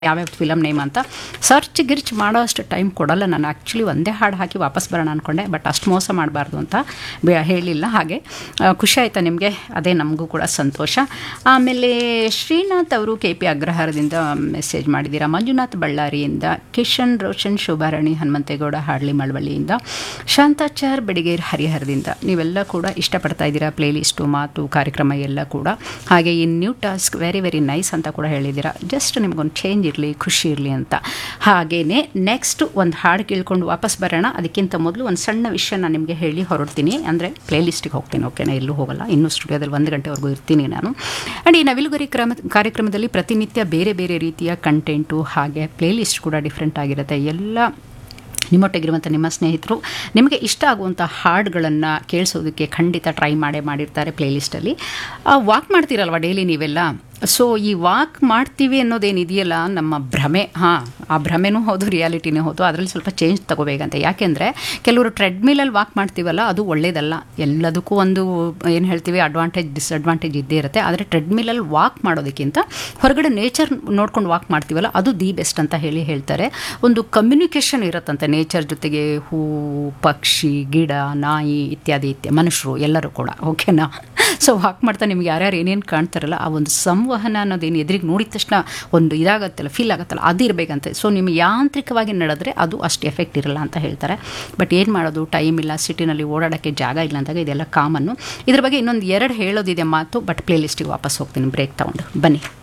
ಯಾವ್ಯಾವ film name ಅಂತ search ಗಿರ್ಚ್ ಮಾಡೋ ಅಷ್ಟು ಟೈಮ್ ಕೊಡಲ್ಲ ನಾನು ಆ್ಯಕ್ಚುಲಿ ಒಂದೇ ಹಾಡು ಹಾಕಿ ವಾಪಸ್ ಬರೋಣ ಅಂದ್ಕೊಂಡೆ ಬಟ್ ಅಷ್ಟು ಮೋಸ ಮಾಡಬಾರ್ದು ಅಂತ ಬೆ- ಹೇಳಿಲ್ಲ ಹಾಗೆ ಆ, ಖುಷಿ ಆಯಿತಾ ನಿಮಗೆ ಅದೇ ನಮಗೂ ಕೂಡ ಸಂತೋಷ ಆಮೇಲೆ ಶ್ರೀನಾಥ್ ಅವರು ಕೆ ಪಿ ಅಗ್ರಹಾರದಿಂದ ಮೆಸೇಜ್ ಮಾಡಿದ್ದೀರಾ ಮಂಜುನಾಥ್ ಬಳ್ಳಾರಿಯಿಂದ ಕಿಶನ್ ರೋಷನ್ ಶೋಭಾರಾಣಿ ಹನುಮಂತೇಗೌಡ ಹಾಡ್ಲಿ ಮಳವಳ್ಳಿಯಿಂದ ಶಾಂತಾಚಾರ್ ಬೆಡಿಗೇರ್ ಹರಿಹರದಿಂದ ನೀವೆಲ್ಲ ಕೂಡ ಇಷ್ಟಪಡ್ತಾ ಇದ್ದೀರಾ ಪ್ಲೇಲಿಸ್ಟು ಮಾತು ಕಾರ್ಯಕ್ರಮ ಎಲ್ಲ ಕೂಡ ಹಾಗೆ ಈ new task very very nice ಅಂತ ಕೂಡ ಹೇಳಿದ್ದೀರಾ ಜಸ್ಟ್ ನಿಮಗೊಂದು ಚೇಂಜ್ ಇರಲಿ ಖುಷಿ ಇರಲಿ ಅಂತ ಹಾಗೆಯೇ ನೆಕ್ಸ್ಟ್ ಒಂದು ಹಾಡು ಕೇಳ್ಕೊಂಡು ವಾಪಸ್ ಬರೋಣ ಅದಕ್ಕಿಂತ ಮೊದಲು ಒಂದು ಸಣ್ಣ ವಿಷಯ ನಾನು ನಿಮಗೆ ಹೇಳಿ ಹೊರಡ್ತೀನಿ ಅಂದರೆ ಪ್ಲೇಲಿಸ್ಟಿಗೆ ಹೋಗ್ತೀನಿ ಓಕೆನಾ ಎಲ್ಲೂ ಹೋಗಲ್ಲ ಇನ್ನೂ ಸ್ಟುಡಿಯೋದಲ್ಲಿ ಒಂದು ಗಂಟೆವರೆಗೂ ಇರ್ತೀನಿ ನಾನು ಆ್ಯಂಡ್ ಈ ನವಿಲುಗರಿ ಕ್ರಮ ಕಾರ್ಯಕ್ರಮದಲ್ಲಿ ಪ್ರತಿನಿತ್ಯ ಬೇರೆ ಬೇರೆ ರೀತಿಯ ಕಂಟೆಂಟು ಹಾಗೆ ಪ್ಲೇಲಿಸ್ಟ್ ಕೂಡ ಡಿಫ್ರೆಂಟ್ ಆಗಿರುತ್ತೆ ಎಲ್ಲ ನಿಮ್ಮೊಟ್ಟಿಗಿರುವಂಥ ನಿಮ್ಮ ಸ್ನೇಹಿತರು ನಿಮಗೆ ಇಷ್ಟ ಆಗುವಂಥ ಹಾಡುಗಳನ್ನು ಕೇಳಿಸೋದಕ್ಕೆ ಖಂಡಿತ ಟ್ರೈ ಮಾಡೇ ಮಾಡಿರ್ತಾರೆ ಪ್ಲೇಲಿಸ್ಟಲ್ಲಿ ವಾಕ್ ಮಾಡ್ತೀರಲ್ವ ಡೈಲಿ ನೀವೆಲ್ಲ ಸೊ ಈ ವಾಕ್ ಮಾಡ್ತೀವಿ ಅನ್ನೋದೇನಿದೆಯಲ್ಲ ನಮ್ಮ ಭ್ರಮೆ ಹಾಂ ಆ ಭ್ರಮೆನೂ ಹೌದು ರಿಯಾಲಿಟಿನೇ ಹೌದು ಅದರಲ್ಲಿ ಸ್ವಲ್ಪ ಚೇಂಜ್ ತಗೋಬೇಕಂತೆ ಯಾಕೆಂದರೆ ಕೆಲವರು ಟ್ರೆಡ್ಮಿಲಲ್ಲಿ ವಾಕ್ ಮಾಡ್ತೀವಲ್ಲ ಅದು ಒಳ್ಳೇದಲ್ಲ ಎಲ್ಲದಕ್ಕೂ ಒಂದು ಏನು ಹೇಳ್ತೀವಿ ಅಡ್ವಾಂಟೇಜ್ ಡಿಸ್ಅಡ್ವಾಂಟೇಜ್ ಇದ್ದೇ ಇರುತ್ತೆ ಆದರೆ ಟ್ರೆಡ್ಮಿಲಲ್ಲಿ ವಾಕ್ ಮಾಡೋದಕ್ಕಿಂತ ಹೊರಗಡೆ ನೇಚರ್ ನೋಡ್ಕೊಂಡು ವಾಕ್ ಮಾಡ್ತೀವಲ್ಲ ಅದು ದಿ ಬೆಸ್ಟ್ ಅಂತ ಹೇಳಿ ಹೇಳ್ತಾರೆ ಒಂದು ಕಮ್ಯುನಿಕೇಷನ್ ಇರುತ್ತಂತೆ ನೇಚರ್ ಜೊತೆಗೆ ಹೂ ಪಕ್ಷಿ ಗಿಡ ನಾಯಿ ಇತ್ಯಾದಿ ಇತ್ಯಾದಿ ಮನುಷ್ಯರು ಎಲ್ಲರೂ ಕೂಡ ಓಕೆನಾ ಸೊ ವಾಕ್ ಮಾಡ್ತಾ ನಿಮ್ಗೆ ಯಾರ್ಯಾರು ಏನೇನು ಕಾಣ್ತಾರಲ್ಲ ಆ ಒಂದು ಸಂವಹನ ಅನ್ನೋದೇನು ಎದುರಿಗೆ ನೋಡಿದ ತಕ್ಷಣ ಒಂದು ಇದಾಗತ್ತಲ್ಲ ಫೀಲ್ ಆಗುತ್ತಲ್ಲ ಅದು ಇರಬೇಕಂತೆ ಸೊ ನಿಮ್ಗೆ ಯಾಂತ್ರಿಕವಾಗಿ ನಡೆದ್ರೆ ಅದು ಅಷ್ಟು ಎಫೆಕ್ಟ್ ಇರಲ್ಲ ಅಂತ ಹೇಳ್ತಾರೆ ಬಟ್ ಏನು ಮಾಡೋದು ಟೈಮ್ ಇಲ್ಲ ಸಿಟಿನಲ್ಲಿ ಓಡಾಡೋಕ್ಕೆ ಜಾಗ ಇಲ್ಲ ಅಂದಾಗ ಇದೆಲ್ಲ ಕಾಮನ್ನು ಇದ್ರ ಬಗ್ಗೆ ಇನ್ನೊಂದು ಎರಡು ಹೇಳೋದಿದೆ ಮಾತು ಬಟ್ ಪ್ಲೇಲಿಸ್ಟಿಗೆ ವಾಪಸ್ ಹೋಗ್ತೀನಿ ಬ್ರೇಕ್ ತಗೊಂಡು ಬನ್ನಿ